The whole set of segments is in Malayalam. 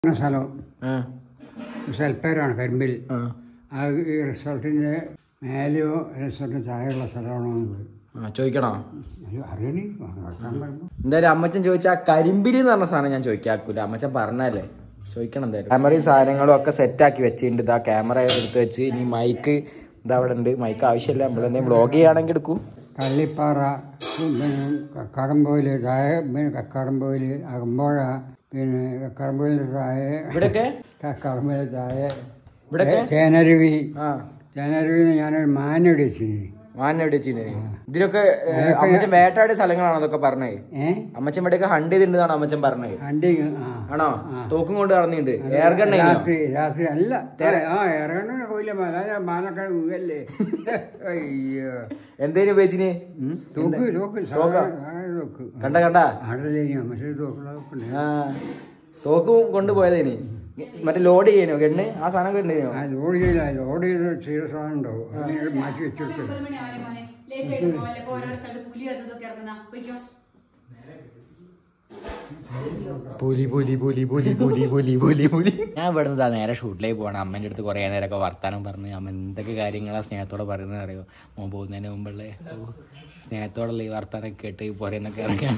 എന്ന സ്ഥലം ആ സ്ഥലപ്പേരാണ് കരിമ്പിൽ ആ ആ ഈ റിസോർട്ടിൻ്റെ മേലെയോ റിസോർട്ടിന് താഴെയുള്ള സ്ഥലമാണോ എന്നുള്ളത് ആ ചോദിക്കണോ അത് അറിയണേ നടക്കാൻ പറയുമ്പോൾ എന്തായാലും അമ്മച്ചൻ ചോദിച്ച ആ കരിമ്പിരി എന്ന് പറഞ്ഞ സാധനം ഞാൻ ചോദിക്കാക്കൂല അമ്മച്ചൻ പറഞ്ഞല്ലേ ചോദിക്കണം എന്തായാലും ക്യാമറയും സാധനങ്ങളും ഒക്കെ സെറ്റാക്കി വെച്ചിട്ടുണ്ട് ഇതാ ക്യാമറ എടുത്ത് വെച്ച് ഇനി മൈക്ക് ഇതാ അവിടെ ഉണ്ട് മൈക്ക് ആവശ്യമില്ല നമ്മളെന്തെങ്കിലും വ്ളോഗ് ചെയ്യുകയാണെങ്കിൽ എടുക്കൂ കള്ളിപ്പാറ പിന്നെ കക്കാടംപോയിൽ താഴെ പിന്നെ കക്കാടംപോയിൽ അകമ്പോഴ പിന്നെ കക്കാടംപോയിലിൻ്റെ താഴെ ഇവിടെയൊക്കെ കക്കാടംപോയിൽ താഴെ ഇവിടെയൊക്കെ തേനരുവി ആ തേനരുവിന്ന് ഞാനൊരു മാനോട് വെച്ചിന് മാൻ എവിടെ വെച്ചിരുന്നു ഇതിലൊക്കെ ഏ, അമ്മച്ചൻ വേട്ടാടിയ സ്ഥലങ്ങളാണ് അതൊക്കെ പറഞ്ഞേ ഏ അമ്മച്ചൻ ഇവിടെയൊക്കെ ഹണ്ട് ചെയ്തിട്ടുണ്ടെന്നാണ് അമ്മച്ചൻ പറഞ്ഞത് അണ്ടി ആ ആണോ തോക്കും കൊണ്ട് നടന്നിട്ടുണ്ട് എയർഗണ്ണ രാത്രി രാത്രി അല്ല ആ ഇറങ്ങണ കോയില്ല അതായത് മാനൊക്കെ വീഴല്ലേ അയ്യോ എന്തേലും ഉപയോഗിച്ചിന് ഉം, തോക്ക് തോക്ക് സാധാരണ തോക്ക് കണ്ട കണ്ട ആടല്ലേ പക്ഷേ തോക്കുള്ള ആ തോക്കും കൊണ്ടുപോയതേനി മറ്റേ ലോഡ് ചെയ്യാനോ ഗണ്ണ് ആ സാധനം കണ്ടേനോ ആ ലോഡ് ചെയ്ത ലോഡ് ചെയ്ത് ചെയ്ത സാധനം ഉണ്ടാവും അതിനെ മാറ്റി വെച്ചെടുക്കും മണി ആവനെ മോനെ ലേറ്റ് ആയിട്ട് പോകാൻ അല്ലെ ഓരോ സ്ഥലത്ത് പുലി അതൊക്കെ ഇറങ്ങുന്ന പോയിക്കോ പുലി പുലി പുലി പുലി പുലി പുലി പുലി പുലി ഞാൻ ഇവിടെ നിന്ന് നേരെ ഷൂട്ടിലേക്ക് പോകണം അമ്മേൻ്റെ അടുത്ത് കുറേ നേരമൊക്കെ വർത്താനം പറഞ്ഞ് അമ്മ എന്തൊക്കെ കാര്യങ്ങളാണ് സ്നേഹത്തോടെ പറയുന്നത് അറിയോ മോൻ പോകുന്നതിന് മുമ്പുള്ള ഓ, സ്നേഹത്തോടുള്ള ഈ വർത്താനം കേട്ട് പുറയെന്നൊക്കെ ഇറക്കാൻ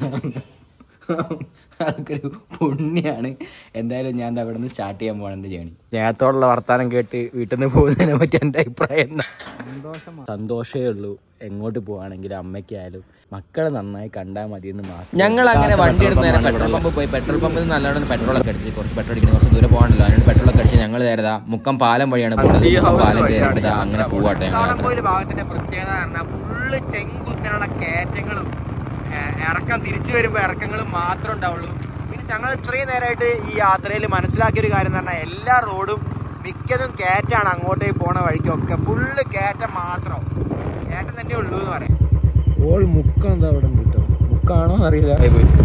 അതൊരു പുണ്യാണ് എന്തായാലും ഞാൻ അവിടെ നിന്ന് സ്റ്റാർട്ട് ചെയ്യാൻ പോകണം എൻ്റെ ജേണി സ്നേഹത്തോടുള്ള വർത്താനം കേട്ട് വീട്ടിൽ നിന്ന് പോകുന്നതിനെ പറ്റി എൻ്റെ അഭിപ്രായം എന്താ സന്തോഷമേ ഉള്ളൂ എങ്ങോട്ട് പോവാണെങ്കിലും അമ്മയ്ക്കായാലും മക്കളെ നന്നായി കണ്ടാൽ മതി എന്ന് മാത്രം ഞങ്ങൾ അങ്ങനെ വണ്ടി എടുത്ത് നേരെ പെട്രോൾ പമ്പ് പോയി പെട്രോൾ പമ്പിൽ നല്ലോണം പെട്രോൾ ഒക്കെ അടിച്ച് കുറച്ച് പെട്രോൾ അടിക്കണം കുറച്ച് ദൂരെ പോകണല്ലോ അതിനോട് പെട്രോൾ ഒക്കെ അടിച്ച് ഞങ്ങൾ നേരതാ മുക്കം പാലം വഴിയാണ് പോകുന്നത് മുക്കം പാലം കയറിയിട്ട് ദാ അങ്ങനെ പോവാട്ടെ ഞങ്ങൾ യാത്ര. ഭാഗത്തിന്റെ പ്രത്യേകത പറഞ്ഞാൽ ഫുള്ള് ചെങ്കുത്തനുള്ള കയറ്റങ്ങളും ഏഹ് ഇറക്കം തിരിച്ചു വരുമ്പോൾ ഇറക്കങ്ങളും മാത്രമേ ഉണ്ടാവുള്ളൂ പിന്നെ ഞങ്ങൾ ഇത്രയും നേരമായിട്ട് ഈ യാത്രയിൽ മനസ്സിലാക്കിയ ഒരു കാര്യം എന്ന് പറഞ്ഞാൽ എല്ലാ റോഡും മിക്കതും കയറ്റാണ് അങ്ങോട്ടേക്ക് പോണ വഴിക്കൊക്കെ ഫുള്ള് കയറ്റം മാത്രം കയറ്റം തന്നെ ഉള്ളൂ എന്ന് പറയാം ഓൾ മുക്കം എന്താ അവിടെ ഉണ്ട് കേട്ടോ മുക്കാണോ അറിയില്ല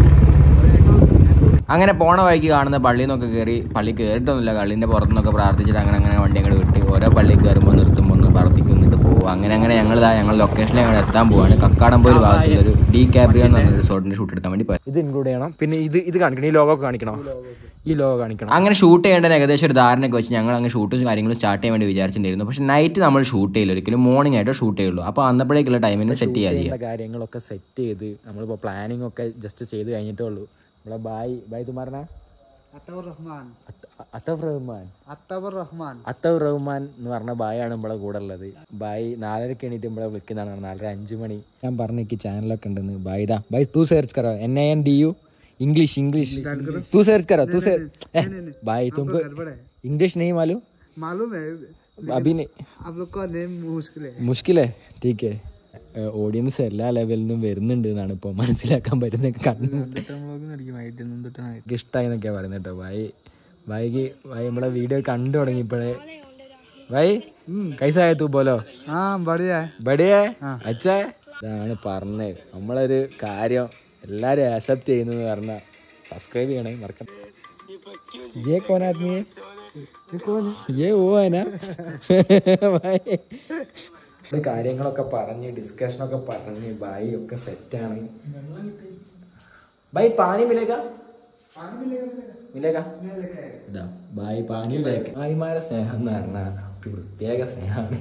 അങ്ങനെ പോണ വഴിക്ക് കാണുന്ന പള്ളിയിൽ നിന്നൊക്കെ കയറി പള്ളി കയറിയിട്ടൊന്നുമില്ല കള്ളിൻ്റെ പുറത്തുനിന്നൊക്കെ പ്രാർത്ഥിച്ചിട്ട് അങ്ങനെ അങ്ങനെ വണ്ടി അങ്ങോട്ട് വിട്ട് ഓരോ പള്ളി കയറുമ്പോൾ നിർത്തുമ്പോൾ ഒന്ന് പ്രാർത്ഥിക്കും എന്നിട്ട് പോകും അങ്ങനെ അങ്ങനെ ഞങ്ങൾ ഇതാ ഞങ്ങൾ ലൊക്കേഷനിൽ ഞങ്ങൾ എത്താൻ പോവാണ് കക്കാടംപോയിൽ ഭാഗത്തുള്ള ഒരു ഡി കാബ്രിയ എന്ന് പറഞ്ഞ റിസോർട്ടിന്റെ ഷൂട്ട് എടുക്കാൻ വേണ്ടി പോയത് ഇത് ഇൻക്ലൂഡ് ചെയ്യണം പിന്നെ ഇത് ഇത് കാണിക്കണം ഈ ലോഗോ കാണിക്കണം ഈ ലോഗോ കാണിക്കണം അങ്ങനെ ഷൂട്ട് ചെയ്യേണ്ടത് ഏകദേശം ഒരു ധാരണയൊക്കെ വെച്ച് ഞങ്ങൾ അങ്ങനെ ഷൂട്ടും കാര്യങ്ങളും സ്റ്റാർട്ട് ചെയ്യാൻ വേണ്ടി വിചാരിച്ചിട്ടുണ്ടായിരുന്നു പക്ഷേ നൈറ്റ് നമ്മൾ ഷൂട്ട് ചെയ്യില്ല ഒരിക്കലും മോർണിംഗ് ആയിട്ട് ഷൂട്ട് ചെയ്യുള്ളൂ അപ്പോൾ അന്നപ്പോഴേക്കുള്ള ടൈമിന് സെറ്റ് ചെയ്യാതെ ചെയ്യേണ്ട കാര്യങ്ങളൊക്കെ സെറ്റ് ചെയ്ത് നമ്മളിപ്പോൾ പ്ലാനിങ് ഒക്കെ ജസ്റ്റ് ചെയ്ത് കഴിഞ്ഞിട്ടേ ഉള്ളൂ നമ്മളെ ബായ് ബായ് തുമാറിന അത്തവർ റഹ്മാൻ അത്തഫ് റഹ്മാൻ അത്തവർ റഹ്മാൻ അത്തഫ് റഹ്മാൻ എന്ന് പറഞ്ഞ ബായാണ് നമ്മളെ കൂടെ ഉള്ളത് ബായ് നാലരക്ക് എണീറ്റ് നമ്മളെ വിളിക്കുന്നതാണ് നാലര അഞ്ച് മണി ഞാൻ പറഞ്ഞ എനിക്ക് ചാനലൊക്കെ ഉണ്ടെന്ന് ബായ് ദാ ബായ് തൂ സെർച്ച് കറോ N I N D U English English तू सर्च करो तू सर्च भाई तुमको इंग्लिश नहीं मालूम मालूम है अभी नहीं आप लोग का नेम मुश्किल है മുഷ്കിലേ ടീക്കേ ഓഡിയൻസ് എല്ലാ ലെവലിൽ നിന്നും വരുന്നുണ്ട് എന്നാണ് ഇപ്പോൾ മനസ്സിലാക്കാൻ പറ്റുന്നത് കണ്ണു എനിക്ക് ഇഷ്ടമായി എന്നൊക്കെയാ പറയുന്നത് കേട്ടോ ഭായി ഭായിക്ക് ഭായി നമ്മളെ വീഡിയോ കണ്ടു തുടങ്ങിയപ്പോഴേ ഭായി കൈസായ തൂ പോലോ हाँ बढ़िया है ബടിയേ അച്ഛാ ഇതാണ് പറഞ്ഞത് നമ്മളൊരു കാര്യം എല്ലാരും ആക്സെപ്റ്റ് ചെയ്യുന്നു പറഞ്ഞ സബ്സ്ക്രൈബ് ചെയ്യണേ മറക്കണം ये कौन आदमी है ये कौन है ये वो है ना भाई ഇത് കാര്യങ്ങളൊക്കെ പറഞ്ഞ് ഡിസ്കഷനൊക്കെ പറഞ്ഞ് ബായി ഒക്കെ സെറ്റാണ് ബായി പാനി മിലേക മിലേക ഇതാ ബായി പാനി മിലേക ബായിമാരെ സ്നേഹം എന്ന് പറഞ്ഞാൽ ഒരു പ്രത്യേക സ്നേഹമാണ്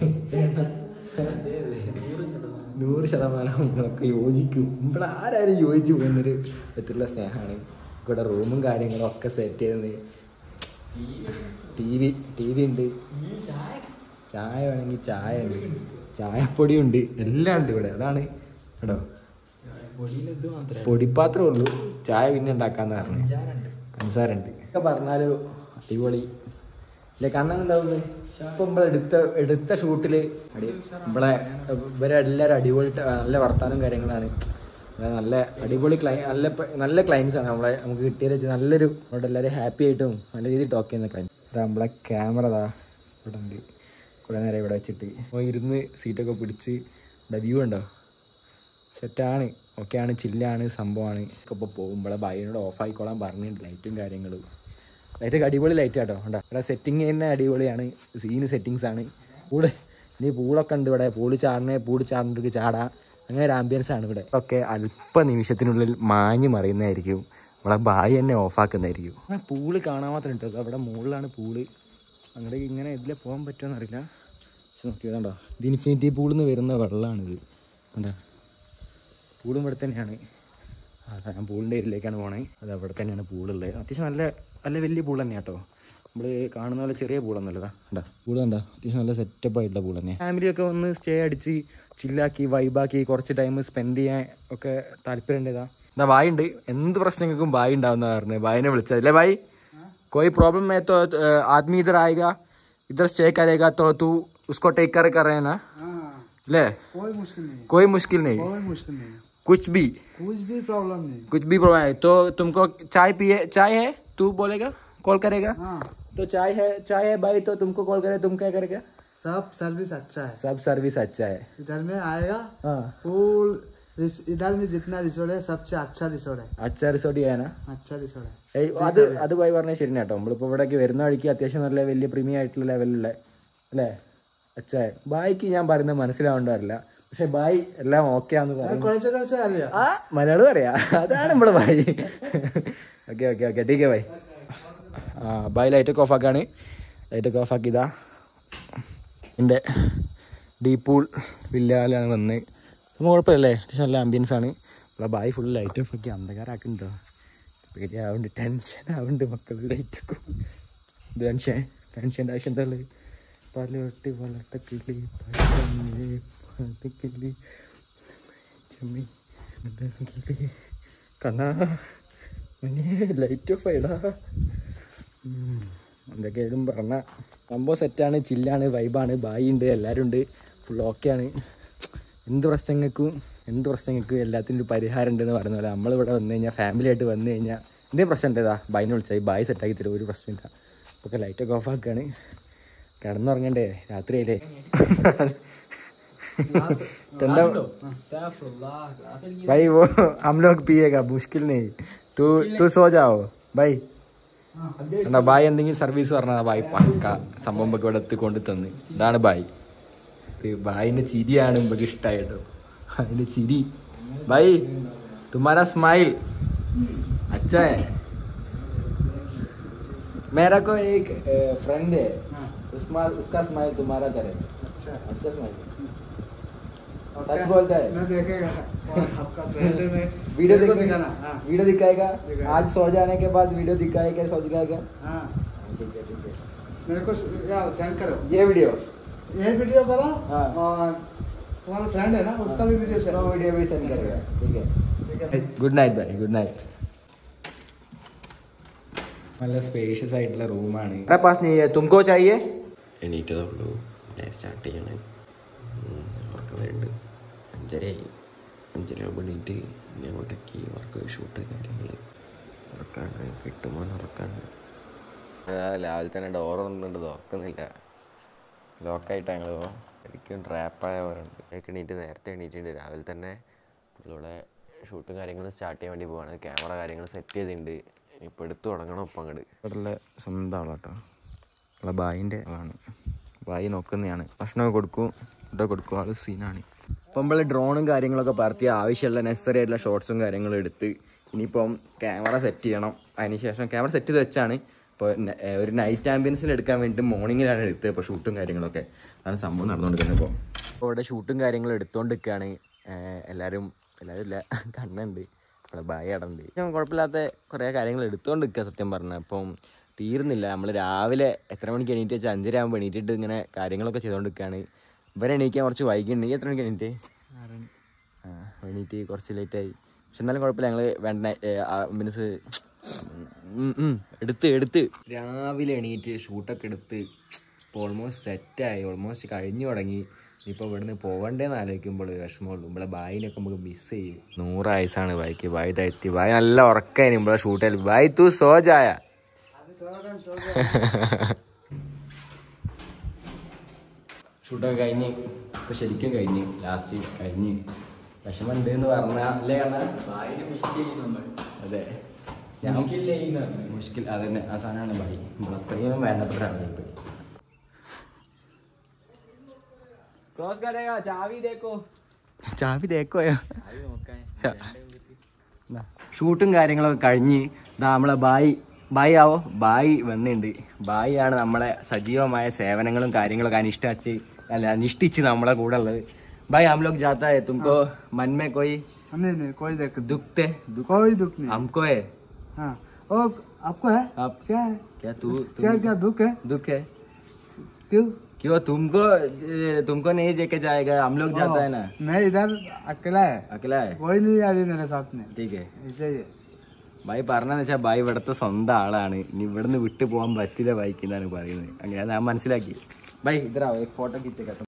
നൂറ് ശതമാനം നമ്മളൊക്കെ യോജിക്കും ഇവിടെ ആരാരും യോജിച്ചു പോകുന്നൊരു വിധത്തിലുള്ള സ്നേഹമാണ് ഇവിടെ റൂമും കാര്യങ്ങളും ഒക്കെ സെറ്റ് ചെയ്യുന്നത് ടി വി ടി വി ഉണ്ട് ചായ വേണമെങ്കിൽ ചായ ഉണ്ട് ചായപ്പൊടി ഉണ്ട് എല്ലാം ഉണ്ട് ഇവിടെ അതാണ് കേട്ടോ പൊടിപ്പാത്രമേ ഉള്ളൂ ചായ പിന്നെ ഉണ്ടാക്കാന്ന് പറഞ്ഞു പഞ്ചസാര ഉണ്ട് ഒക്കെ പറഞ്ഞാലും അടിപൊളി ഇല്ല കാരണം എന്താവുന്നത് ഇപ്പൊ നമ്മളെ എടുത്ത എടുത്ത ഷൂട്ടില് അടി നമ്മളെ ഇവരെല്ലാവരും അടിപൊളി ട- നല്ല വർത്താനം കാര്യങ്ങളാണ് നല്ല നല്ല അടിപൊളി ക്ലൈ നല്ല പ- നല്ല ക്ലയൻസ് ആണ് നമ്മളെ നമുക്ക് കിട്ടിയത് വെച്ച് നല്ലൊരു അവിടെ എല്ലാവരും ഹാപ്പി ആയിട്ടും നല്ല രീതിയിൽ ടോക്ക് ചെയ്യുന്ന ക്ലൈൻ ഇതാ നമ്മളെ ക്യാമറ ഇതാ ഇവിടെ ഉണ്ട് കുറേ നേരം ഇവിടെ വെച്ചിട്ട് അപ്പോൾ ഇരുന്ന് സീറ്റൊക്കെ പിടിച്ച് ഇവിടെ വ്യൂ ഉണ്ടോ സെറ്റാണ് ഓക്കെയാണ് ചില്ലാണ് സംഭവമാണ് ഒക്കെ ഇപ്പോൾ പോകുമ്പോഴെ ബൈനോട് ഓഫ് ആയിക്കോളാൻ പറഞ്ഞിട്ടുണ്ട് ലൈറ്റും കാര്യങ്ങളും ലൈറ്റൊക്കെ അടിപൊളി ലൈറ്റ് ആട്ടോ കണ്ടോ ഇവിടെ സെറ്റിങ് തന്നെ അടിപൊളിയാണ് സീന് സെറ്റിങ്സ് ആണ് പൂള് ഇനി പൂളൊക്കെ ഉണ്ട് ഇവിടെ പൂള് ചാടണേ പൂള് ചാടേണ്ടത് ചാടാ അങ്ങനെ ഒരു ആംബിയൻസ് ആണ് ഇവിടെ ഒക്കെ അല്പ നിമിഷത്തിനുള്ളിൽ മാഞ്ഞു മറിയുന്നതായിരിക്കും നമ്മളെ ബായി തന്നെ ഓഫാക്കുന്നതായിരിക്കും പൂള് കാണാൻ മാത്രം ഉണ്ട് അവിടെ മുകളിലാണ് പൂള് അങ്ങോട്ട് ഇങ്ങനെ ഇതിലെ പോകാൻ പറ്റുമെന്ന് അറിയില്ല പക്ഷെ നോക്കിയതുണ്ടോ ഇത് ഇൻഫിനിറ്റി പൂളിൽ നിന്ന് വരുന്ന വെള്ളമാണിത് കണ്ടോ പൂളും ഇവിടെ തന്നെയാണ് അതാ ഞാൻ പൂളിൻ്റെ ഏരിയയിലേക്കാണ് പോണേ അത് അവിടെ തന്നെയാണ് പൂളുള്ളത് അത്യാവശ്യം നല്ല നല്ല വലിയ പൂൾ തന്നെയാണ് കേട്ടോ നമ്മൾ കാണുന്ന പോലെ ചെറിയ പൂളൊന്നുമല്ലതാ കണ്ടാ പൂള് കണ്ടാ അത്യാവശ്യം നല്ല സെറ്റപ്പ് ആയിട്ടുള്ള പൂൾ തന്നെ ഫാമിലിയൊക്കെ ഒന്ന് സ്റ്റേ അടിച്ച് ചില്ലാക്കി വൈബാക്കി കുറച്ച് ടൈം സ്പെൻഡ് ചെയ്യാൻ ഒക്കെ താല്പര്യമുണ്ടതാ എന്താ ബായ് ഉണ്ട് എന്ത് പ്രശ്നങ്ങൾക്കും ബായ് ഉണ്ടാവുന്ന പറഞ്ഞത് ബായിനെ വിളിച്ചത് അല്ലേ ബായ് कोई प्रॉब्लम है तो अ, आदमी इधर आएगा इधर स्टे करेगा तो तू उसको टेक कर कर रहे हैं ना हाँ ले कोई मुश्किल नहीं कोई मुश्किल नहीं कोई मुश्किल नहीं कुछ भी कुछ भी प्रॉब्लम नहीं कुछ भी प्रॉब्लम है तो तुमको चाय पिए चाय है तू बोलेगा कॉल करेगा हाँ तो चाय है चाय है भाई तो तुमको कॉल करे तुम क्या करेगा सब सर्विस अच्छा है सब सर्विस अच्छा है इधर में आएगा हाँ फुल रिस- इधर में जितना रिसोर्ट है सबसे अच्छा रिसोर्ट है अच्छा റിസോർട്ട് ചെയ്യാനാ अच्छा റിസോർട്ട് है ഏയ് അത് അത് പോയി പറഞ്ഞാൽ ശരി കേട്ടോ നമ്മളിപ്പോൾ ഇവിടേക്ക് വരുന്ന വഴിക്ക് അത്യാവശ്യം നല്ല വലിയ പ്രീമിയം ആയിട്ടുള്ള ലെവലിലുള്ള അല്ലേ അച്ഛാ ബായിക്ക് ഞാൻ പറയുന്നത് മനസ്സിലാവേണ്ടതല്ല പക്ഷെ ബായ് എല്ലാം ഓക്കെ ആന്ന് പറയും കുറച്ച് കുറച്ച് അറിയാം ആ മലയാളം അറിയാം അതാണ് നമ്മുടെ ബായ് ഓക്കെ ഓക്കെ ഓക്കെ ടീക്കെ ബായ് ആ ബായ് ലൈറ്റൊക്കെ ഓഫ് ആക്കാണ് ലൈറ്റൊക്കെ ഓഫ് ആക്കിയതാ എൻ്റെ ഡീപ് പൂൾ വില്ലാലാണ് വന്ന് നമ്മൾ കുഴപ്പമില്ലല്ലേ അത്യാവശ്യം നല്ല ആംബിയൻസ് ആണ് നമ്മളെ ബായ് ഫുൾ ലൈറ്റ് ഓഫ് ആക്കി അന്ധകാരാക്കുന്നുണ്ടോ പേടിയാവുന്നുണ്ട് ടെൻഷൻ ആവുന്നുണ്ട് മക്കൾ ലൈറ്റൊക്കെ ടെൻഷൻ ടെൻഷൻ്റെ ആവശ്യം എന്താ ഉള്ളത് പലവട്ടി വളർത്തക്കിളി പഴമേ പാട്ടക്കിളി ചെമ്മി കിളി കണ്ണാ ലൈറ്റ് ഓഫ് ആയിടാ ഉം. എന്തൊക്കെയായാലും പറഞ്ഞ സംഭവം സെറ്റാണ് ചില്ലാണ് വൈബാണ് ബായി ഉണ്ട് എല്ലാവരും ഉണ്ട് ഫുൾ ഓക്കെയാണ് എന്ത് പ്രശ്നങ്ങൾക്കും എന്ത് പ്രശ്നങ്ങൾക്കും എല്ലാത്തിനും ഒരു പരിഹാരം ഉണ്ടെന്ന് പറഞ്ഞ പോലെ നമ്മളിവിടെ വന്നു കഴിഞ്ഞാൽ ഫാമിലി ആയിട്ട് വന്നു കഴിഞ്ഞാൽ എന്തെങ്കിലും പ്രശ്നം ഉണ്ടേതാ ബായിനെ വിളിച്ചാൽ ബായി സെറ്റാക്കി തരും ഒരു പ്രശ്നമില്ല അപ്പോൾ ലൈറ്റൊക്കെ ഓഫ് ആക്കുകയാണ് കിടന്നുറങ്ങണ്ടേ രാത്രിയായില്ലേ ठंडा भाई वो हम लोग पिएगा मुश्किल नहीं तू तू सो जाओ भाई എന്നാ ബായ് എന്തെങ്കിലും സർവീസ് പറഞ്ഞാ ബായ് പക്ക സംഭവം ഒക്കെ ഇവിടെ എത്തിക്കൊണ്ട് തന്ന് ഇതാണ് ബായ് ഇത് ബായിന്റെ ചിരിയാണ് നമുക്ക് ഇഷ്ടമായിട്ടോ അതിന്റെ ചിരി ബായ് തുമാരാ സ്മൈൽ अच्छा है मेरा को एक फ्रेंड है उसमा उसका स्माइल तुम्हारा तरह अच्छा अच्छा स्माइल सच बोलता है मैं देखेगा और आपका फ्रेंड में वीडियो मेरे को दिखाएगा दिखाना हाँ वीडियो दिखाएगा दिखाएगा। आज सो जाने के बाद वीडियो दिखाएगा सो जाएगा हाँ ठीक है ठीक है मेरे को यार सेंड करो ये वीडियो ये वीडियो करो हाँ। और तुम्हारा फ्रेंड है ना उसका भी वीडियो चलो सेंड वीडियो भी सेंड करेगा ठीक है ठीक है good night bye good night നല്ല സ്പേഷ്യസ് ആയിട്ടുള്ള റൂമാണ് പാസ് നീ തുമക്കോ ചായേ എണീറ്റതേ ഉള്ളൂ ഡേ സ്റ്റാർട്ട് ചെയ്യണേ ഉറക്കം വരുന്നുണ്ട് അഞ്ചരയായി അഞ്ചര ആകുമ്പോൾ എണീറ്റ് ഇനി അങ്ങോട്ടേക്ക് വർക്ക് ഷൂട്ട് കാര്യങ്ങൾ ഉറക്കാണ്ട് കിട്ടുമോ ഉറക്കാണ്ട് രാവിലെ തന്നെ ഡോർ ഒന്നുണ്ട് തുറക്കുന്നില്ല ലോക്കായിട്ട് ഞങ്ങൾ ശരിക്കും ട്രാപ്പായ പോലുണ്ട് എനിക്ക് എണീറ്റ് നേരത്തെ എണീറ്റിട്ടുണ്ട് രാവിലെ തന്നെ ഇവിടെ ഷൂട്ടും കാര്യങ്ങളും സ്റ്റാർട്ട് ചെയ്യാൻ വേണ്ടി പോവാണ് ക്യാമറ കാര്യങ്ങൾ സെറ്റ് ചെയ്തിട്ടുണ്ട് ഇപ്പോൾ എടുത്തു തുടങ്ങണം ഇപ്പം അങ്ങോട്ട് ഇവിടെയുള്ള സ്വന്തം ആളാട്ടോ നമ്മളെ ബായിൻ്റെ ആളാണ് ബായി നോക്കുന്നതാണ് ഭക്ഷണമൊക്കെ കൊടുക്കും ഫുഡൊക്കെ കൊടുക്കും ആൾ സീനാണ് ഇപ്പം നമ്മൾ ഡ്രോണും കാര്യങ്ങളൊക്കെ പറത്തി ആവശ്യമുള്ള നെസസറി ആയിട്ടുള്ള ഷോർട്സും കാര്യങ്ങളും എടുത്ത് ഇനിയിപ്പം ക്യാമറ സെറ്റ് ചെയ്യണം അതിനുശേഷം ക്യാമറ സെറ്റ് ചെയ്ത് വെച്ചാണ് ഇപ്പോൾ ഒരു നൈറ്റ് ആംബിയൻസിൽ എടുക്കാൻ വേണ്ടി മോർണിംഗിലാണ് എടുത്തത് ഇപ്പോൾ ഷൂട്ടും കാര്യങ്ങളൊക്കെ അതാണ് സംഭവം നടന്നുകൊണ്ടിരിക്കുന്നത് ഇപ്പോൾ ഇപ്പോൾ ഇവിടെ ഷൂട്ടും കാര്യങ്ങളും എടുത്തുകൊണ്ട് നിൽക്കുകയാണ് എല്ലാവരും എല്ലാവരും ഇല്ല കണ്ണുണ്ട് നമ്മളെ ബായി അടണ്ട് ഞാൻ കുഴപ്പമില്ലാത്ത കുറേ കാര്യങ്ങൾ എടുത്തുകൊണ്ട് നിൽക്കുക സത്യം പറഞ്ഞാൽ അപ്പം തീരുന്നില്ല നമ്മൾ രാവിലെ എത്ര മണിക്ക് എണീറ്റ് വെച്ചാൽ അഞ്ചര ആകുമ്പോൾ എണീറ്റിട്ട് ഇങ്ങനെ കാര്യങ്ങളൊക്കെ ചെയ്തുകൊണ്ട് നിൽക്കുകയാണ് ഇവരെ എണീക്കാൻ കുറച്ച് വൈകിണ്ട് നീ എത്ര മണിക്ക് എണീറ്റ് ആ എണീറ്റ് കുറച്ച് ലേറ്റായി പക്ഷെ എന്നാലും കുഴപ്പമില്ല ഞങ്ങൾ വേണ്ട മീൻസ് എടുത്ത് എടുത്ത് രാവിലെ എണീറ്റ് ഷൂട്ടൊക്കെ എടുത്ത് ഇപ്പോൾ ഓൾമോസ്റ്റ് സെറ്റായി ഓൾമോസ്റ്റ് കഴിഞ്ഞു തുടങ്ങി ഇപ്പോൾ ഇവിടുന്ന് പോകണ്ടേന്ന് ആലോചിക്കുമ്പോൾ വിഷമമുള്ളൂ നമ്മളെ ബായിനൊക്കെ നമുക്ക് മിസ് ചെയ്യും നൂറ് ആയുസാണ് ബായിക്ക് ബായി എത്തി ബായി നല്ല ഉറക്കായിരുന്നു നമ്മളെ ഷൂട്ടിൽ ബായ് തൂ സോജായ ഷൂട്ടൊക്കെ കഴിഞ്ഞ് ഇപ്പൊ ശരിക്കും കഴിഞ്ഞ് ലാസ്റ്റ് കഴിഞ്ഞ് വിഷമുണ്ട് എന്ന് പറഞ്ഞാൽ അല്ലേ കാണാൻ അതെ ഞാൻ മുഷ്കിൽ അതന്നെ ആ സാധനമാണ് ബായി നമ്മൾ അത്രയും വേണ്ടപ്പെട്ട ആളായി പോയി ക്രോസ് കരേഗാ ചാവി ദേക്കോ ചാവി ദേക്കോയോ ഷൂട്ടും കാര്യങ്ങളൊക്കെ കഴിഞ്ഞ് ഇതാ നമ്മളെ ബായി ബായി ആവോ ബായി വന്നിട്ടുണ്ട് ബായി ആണ് നമ്മളെ സജീവമായ സേവനങ്ങളും കാര്യങ്ങളൊക്കെ അനിഷ്ടിച്ച് അല്ല അനുഷ്ഠിച്ച് നമ്മളെ കൂടെ ഉള്ളത് ബായ് हम लोग जाता है तुमको मन में कोई नहीं नहीं कोई दिक्कत दुख थे दुख कोई दुख नहीं हमको है हाँ ओ आपको है आप क्या है क्या तू क्या तुम क्या दुख है दुख है क्यों क्यों तुमको ए, तुमको नहीं लेके जाएगा हम लोग जाता है ना मैं इधर अकेला है अकेला है कोई नहीं है अभी मेरे साथ में ठीक है ऐसे ही है ബായി പറഞ്ഞതെന്ന് വെച്ചാൽ ബായി ഇവിടുത്തെ സ്വന്തം ആളാണ് ഇനി ഇവിടുന്ന് വിട്ടു പോകാൻ പറ്റില്ല ബൈക്ക് എന്നാണ് പറയുന്നത് അങ്ങനെ ഞാൻ മനസ്സിലാക്കി ബൈ ഇതരാ ഫോട്ടോ കിച്ചേക്കാം